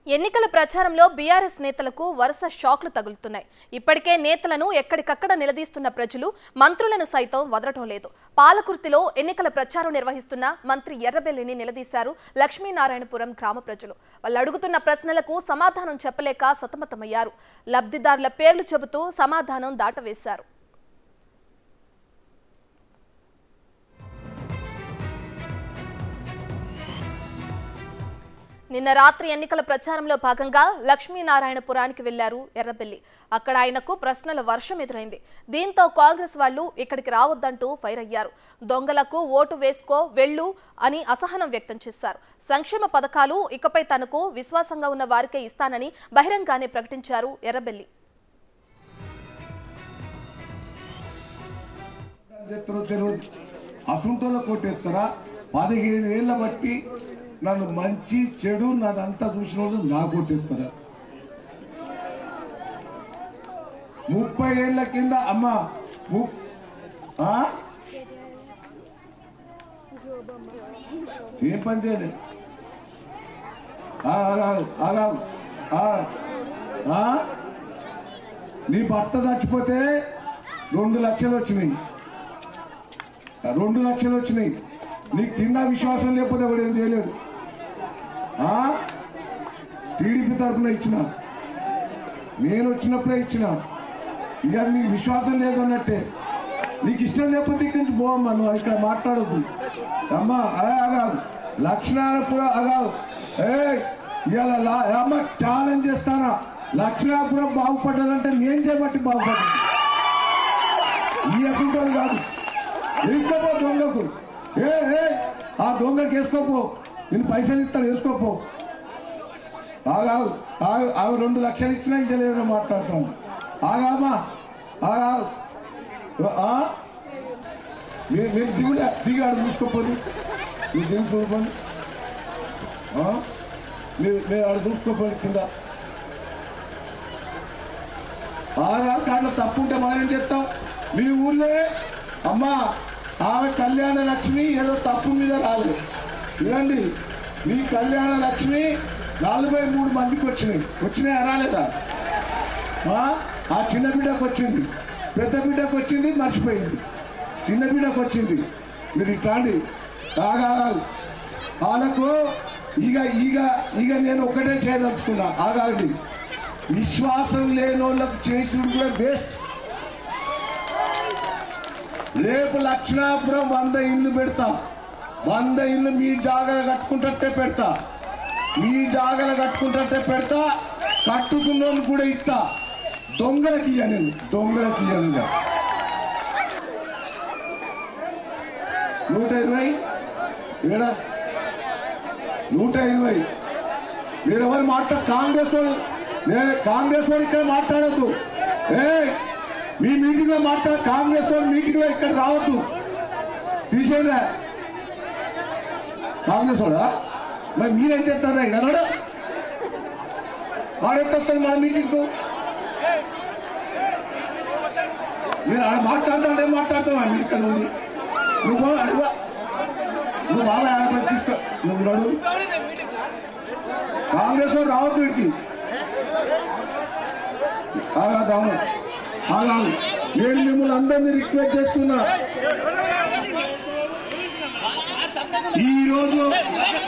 ఎన్నికల ప్రచారంలో బీఆర్ఎస్ నేతలకు వరుస షాక్లు తగులుతున్నాయి ఇప్పటికే నేతలను ఎక్కడికక్కడ నిలదీస్తున్న ప్రజలు మంత్రులను సైతం వదలటం లేదు పాలకుర్తిలో ఎన్నికల ప్రచారం నిర్వహిస్తున్న మంత్రి ఎర్రబెల్లిని నిలదీశారు లక్ష్మీనారాయణపురం గ్రామ ప్రజలు వాళ్ళు అడుగుతున్న ప్రశ్నలకు సమాధానం చెప్పలేక సతమతమయ్యారు లబ్ధిదారుల పేర్లు చెబుతూ సమాధానం దాటవేశారు నిన్న రాత్రి ఎన్నికల ప్రచారంలో భాగంగా లక్ష్మీనారాయణపురానికి వెళ్లారు ఎర్రబెల్లి అక్కడ ఆయనకు ప్రశ్నల వర్షం ఎదురైంది దీంతో కాంగ్రెస్ వాళ్ళు ఇక్కడికి రావద్దంటూ ఫైర్ అయ్యారు దొంగలకు ఓటు వేసుకో వెళ్ళు అని అసహనం వ్యక్తం చేశారు సంక్షేమ పథకాలు ఇకపై తనకు విశ్వాసంగా ఉన్న వారికే ఇస్తానని బహిరంగానే ప్రకటించారు ఎర్రబెల్లి చెప్తారో తెలియదు అసుంటోళ్ళ కొట్టేస్తారా పదిహేను ఏళ్ళ బట్టి నన్ను మంచి చెడు నాదంతా చూసిన వాళ్ళు నా కొట్టేస్తారా ముప్పై ఏళ్ళ కింద అమ్మ ము- ఆ? ఏం పని చేయలేదు ఆ, ఆగాగు, ఆగాగు. ఆ, ఆ? నీ భర్త చచ్చిపోతే రెండు లక్షలు వచ్చినాయి రెండు లక్షలు వచ్చినాయి నీకు తిన్న విశ్వాసం లేకపోతే వాడు ఏం చేయలేడు ఆ? టీడీపీ తరఫున ఇచ్చిన నేను వచ్చినప్పుడే ఇచ్చిన ఇక నీకు విశ్వాసం లేదు అన్నట్టే నీకు ఇష్టం లేకపోతే ఇక్కడి నుంచి పోవమ్మా నువ్వు ఇక్కడ మాట్లాడద్దు అమ్మా అదే అగావు లక్ష్మణాపురం అగావు ఏ ఇవాళ లా- అమ్మ ఛాలెంజ్ చేస్తానా లక్ష్మణాపురం బాగుపడ్డదంటే నేను చేయబట్టి బాగుపడ్డది ఈ అసంటోళ్ళు కాదు వేసుకోపో దొంగకు ఏ ఏ ఆ దొంగకి వేసుకోపో నేను పైసలు ఇస్తాను వేసుకోపో ఆగావు ఆగు ఆమె రెండు లక్షలు ఇచ్చినా ఇంకా లేదని మాట్లాడతాను ఆగామా ఆగావు ఆ? మీరు మీరు దిగులే దిగి ఆడ చూసుకోపోండి మీరు దిగి చూసుకోండి ఆ? మీరు మీరు ఆడ చూసుకోపోండి కింద ఆధార్ కార్డులో తప్పు ఉంటే మనం ఏం చేస్తాం మీ ఊళ్ళో అమ్మా ఆమె కళ్యాణ లక్ష్మి ఏదో తప్పు మీద రాలేదు వినండి మీ కళ్యాణ లక్ష్మి నలభై మూడు మందికి వచ్చినాయి వచ్చినాయా రాలేదా ఆ? ఆ చిన్న బిడ్డకు వచ్చింది పెద్ద బిడ్డకు వచ్చింది మర్చిపోయింది చిన్న బిడ్డకు వచ్చింది మీరు ఇట్లాండి ఆగా వాళ్ళకు ఇక ఇక ఇక నేను ఒకటే చేయదలుచుకున్నా ఆగాలి విశ్వాసం లేని వాళ్ళకు చేసిన కూడా బెస్ట్ రేపు లక్షణాపురం వంద ఇల్లు పెడతా వంద ఇల్లు మీ జాగలు కట్టుకుంటే పెడతా మీ జాగలు కట్టుకుంటే పెడతా కట్టుకున్న వాళ్ళు కూడా ఇస్తా దొంగలకి ఇయ్య నేను దొంగలకి ఇయ్యను ఇక. నూట ఇరవై ఏడా నూట ఇరవై మీరెవరు మాట్లా కాంగ్రెస్ వాళ్ళు ఏ కాంగ్రెస్ వాళ్ళు ఇక్కడ మాట్లాడద్దు ఏ మీ మీటింగ్ లో మాట్లాడ కాంగ్రెస్ వాళ్ళు మీటింగ్ లో ఇక్కడ రావద్దు తీసేదా కాంగ్రెస్ వాడా మరి మీరేం చేస్తారా ఇక్కడ అన్నాడు వాడెత్తారు మన మీటింగ్ కు మీరు ఆడ మాట్లాడుతుంటే మాట్లాడుతున్నా మీరు ఇక్కడ ఉంది నువ్వు అడుగు నువ్వు బాగా ఆడపడి తీసుకో నువ్వు నడు కాంగ్రెస్ వాడు రావద్దు వీడికి ఆగాదాము ఆగాము నేను మిమ్మల్ని అందరినీ రిక్వెస్ట్ చేస్తున్నా ఈ రోజు